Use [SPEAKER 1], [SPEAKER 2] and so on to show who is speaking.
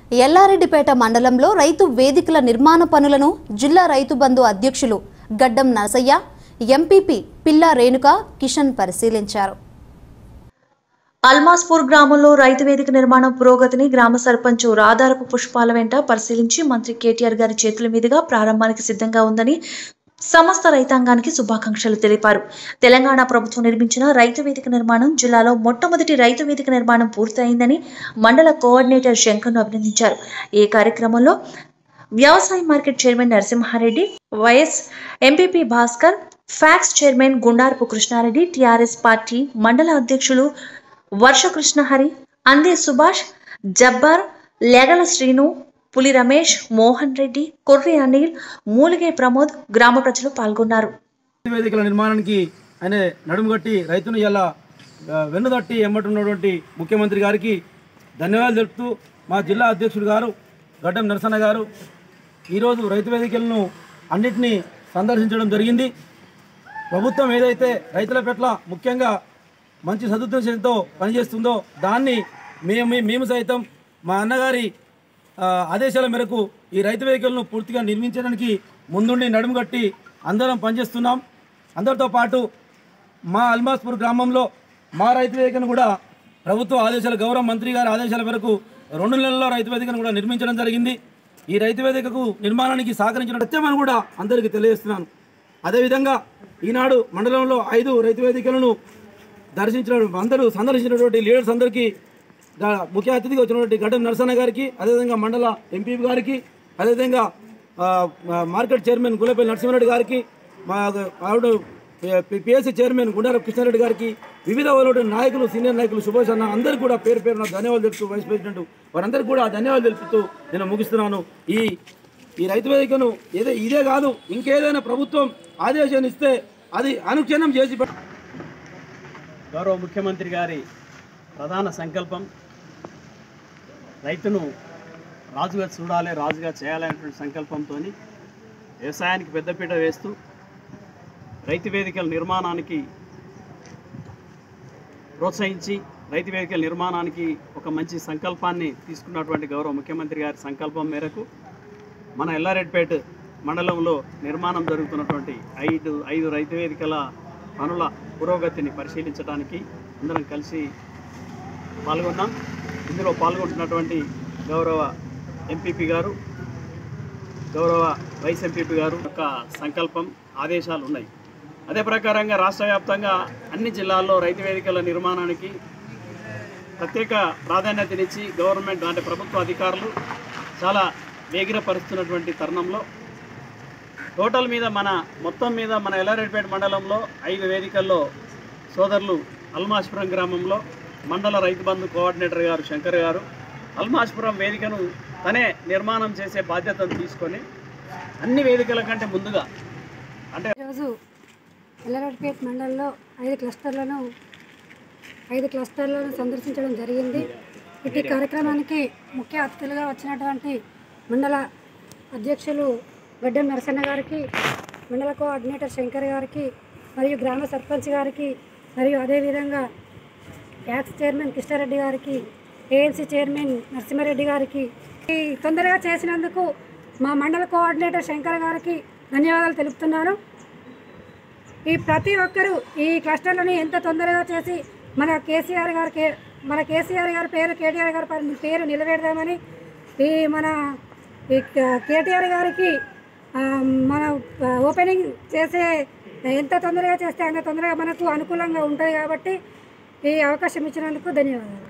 [SPEAKER 1] ఎల్లారెడ్డిపేట మండలంలో రైతు వేదికల నిర్మాణ పనులను జిల్లా రైతు బంధు అధ్యక్షులు గడ్డం నరసయ్య ఎంపీపీ పిల్లా రేణుక కిషన్ పరిశీలించారు
[SPEAKER 2] అల్మాస్పూర్ గ్రామంలో రైతు వేదిక నిర్మాణం పురోగతిని గ్రామ సర్పంచ్ రాధారపు పుష్పాల వెంట పరిశీలించి మంత్రి కేటీఆర్ గారి చేతుల మీదుగా ప్రారంభానికి సిద్ధంగా ఉందని సమస్త రైతాంగానికి శుభాకాంక్షలు తెలిపారు తెలంగాణ ప్రభుత్వం నిర్మించిన రైతు వేదిక నిర్మాణం జిల్లాలో మొట్టమొదటి రైతు వేదిక నిర్మాణం పూర్తయిందని మండల కోఆర్డినేటర్ శంకర్ను అభినందించారు ఈ కార్యక్రమంలో వ్యవసాయ market chairman Narasimha Reddy vice MPP Bhaskar PACS chairman Gundarapu Krishna Reddy TRS party మండల అధ్యక్షులు వర్ష కృష్ణహరి అందే సుభాష్ జబ్బార్ లెగల శ్రీను పులి రమేష్ మోహన్ రెడ్డి కొర్రి అనిల్ మూలిగే ప్రమోద్ గ్రామ ప్రజలు పాల్గొన్నారు
[SPEAKER 3] రైతు వేదికల నిర్మాణానికి ఆయన నడుము కట్టి రైతును ఇలా వెన్నుదట్టి ఎమ్మటున్నటువంటి ముఖ్యమంత్రి గారికి ధన్యవాదాలు తెలుపుతూ మా జిల్లా అధ్యక్షుడు గారు గడ్డం నరసన్న గారు ఈరోజు రైతు వేదికలను అన్నిటినీ సందర్శించడం జరిగింది ప్రభుత్వం ఏదైతే రైతుల పట్ల ముఖ్యంగా మంచి సదుద్దేశంతో పనిచేస్తుందో దాన్ని మేము మేము సైతం మా అన్నగారి ఆ, ఆదేశాల మేరకు ఈ రైతు వెహికల్ను పూర్తిగా నిర్మించడానికి ముందుండి నడుము కట్టి అందరం పనిచేస్తున్నాం అందరితో పాటు మా అల్మాస్పూర్ గ్రామంలో మా రైతు వేదికను కూడా ప్రభుత్వ ఆదేశాల గౌరవ మంత్రి గారి ఆదేశాల మేరకు రెండు నెలల్లో రైతు వేదికను కూడా నిర్మించడం జరిగింది ఈ రైతు వేదికకు నిర్మాణానికి సహకరించిన సత్యమని కూడా అందరికీ తెలియజేస్తున్నాను అదేవిధంగా ఈనాడు మండలంలో ఐదు రైతు వేదికలను దర్శించిన అందరూ సందర్శించినటువంటి లీడర్స్ అందరికీ గా- ముఖ్య అతిథిగా వచ్చినటువంటి గడ్డం నరసన్న గారికి అదేవిధంగా మండల ఎంపీ గారికి అదేవిధంగా ఆ, ఆ, మార్కెట్ చైర్మన్ గులపల్లి నరసింహారెడ్డి గారికి మా ఆవిడ పిఎస్సి చైర్మన్ గుండారపు కృష్ణారెడ్డి గారికి వివిధ ఉన్నటువంటి నాయకులు సీనియర్ నాయకులు సుభాష్ అన్న అందరికీ కూడా పేరు పేరున ధన్యవాదాలు తెలుపుతూ వైస్ ప్రెసిడెంట్ వారందరికీ కూడా ధన్యవాదాలు తెలుపుతూ నేను ముగిస్తున్నాను ఈ ఈ రైతు వేదికను ఏదే ఇదే కాదు ఇంకేదైనా ప్రభుత్వం ఆదేశాన్ని ఇస్తే అది అనుక్షణం చేసి పెట్-
[SPEAKER 4] గౌరవ ముఖ్యమంత్రి గారి ప్రధాన సంకల్పం రైతును రాజుగా చూడాలి రాజుగా చేయాలనేటువంటి సంకల్పంతో వ్యవసాయానికి పెద్దపీట వేస్తూ రైతు వేదికల నిర్మాణానికి ప్రోత్సహించి రైతు వేదికల నిర్మాణానికి ఒక మంచి సంకల్పాన్ని తీసుకున్నటువంటి గౌరవ ముఖ్యమంత్రి గారి సంకల్పం మేరకు మన ఎల్లారెడ్డిపేట మండలంలో నిర్మాణం జరుగుతున్నటువంటి ఐదు ఐదు రైతు వేదికల పనుల పురోగతిని పరిశీలించడానికి అందరం కలిసి పాల్గొన్నాం ఇందులో పాల్గొంటున్నటువంటి గౌరవ ఎంపీపీ గారు గౌరవ వైస్ ఎంపీపీ గారు యొక్క సంకల్పం ఆదేశాలు ఉన్నాయి అదే ప్రకారంగా రాష్ట్ర వ్యాప్తంగా అన్ని జిల్లాల్లో రైతు వేదికల నిర్మాణానికి ప్రత్యేక ప్రాధాన్యతనిచ్చి గవర్నమెంట్ అంటే ప్రభుత్వ అధికారులు చాలా వేగిరపరుస్తున్నటువంటి తరుణంలో టోటల్ మీద మన మొత్తం మీద మన ఎల్లారెడ్డిపేట మండలంలో ఐదు వేదికల్లో సోదరులు అల్మాష్పురం గ్రామంలో మండల రైతు బంధు కోఆర్డినేటర్ గారు శంకర్ గారు అల్మాష్పురం వేదికను తనే నిర్మాణం చేసే బాధ్యతను తీసుకొని అన్ని వేదికల కంటే ముందుగా అంటే
[SPEAKER 5] ఈరోజు ఎల్లరెడ్డిపేట మండలంలో ఐదు క్లస్టర్లను ఐదు క్లస్టర్లను సందర్శించడం జరిగింది ఇటు కార్యక్రమానికి ముఖ్య అతిథులుగా వచ్చినటువంటి మండల అధ్యక్షులు గడ్డం నరసన్న గారికి మండల కోఆర్డినేటర్ శంకర్ గారికి మరియు గ్రామ సర్పంచ్ గారికి మరియు అదేవిధంగా ట్యాక్స్ చైర్మన్ కృష్ణారెడ్డి గారికి ఏఎన్సీ చైర్మన్ నరసింహారెడ్డి గారికి ఈ తొందరగా చేసినందుకు మా మండల కోఆర్డినేటర్ శంకర్ గారికి ధన్యవాదాలు తెలుపుతున్నాను ఈ ప్రతి ఒక్కరూ ఈ క్లస్టర్లను ఎంత తొందరగా చేసి మన కేసీఆర్ గారికి మన కేసీఆర్ గారి పేరు కేటీఆర్ గారి పే- పేరు నిలబెడదామని ఈ మన ఈ క- కేటీఆర్ గారికి ఆ, మన ఆ, ఓపెనింగ్ చేసే ఎంత తొందరగా చేస్తే అంత తొందరగా మనకు అనుకూలంగా ఉంటుంది కాబట్టి ఈ అవకాశం ఇచ్చినందుకు ధన్యవాదాలు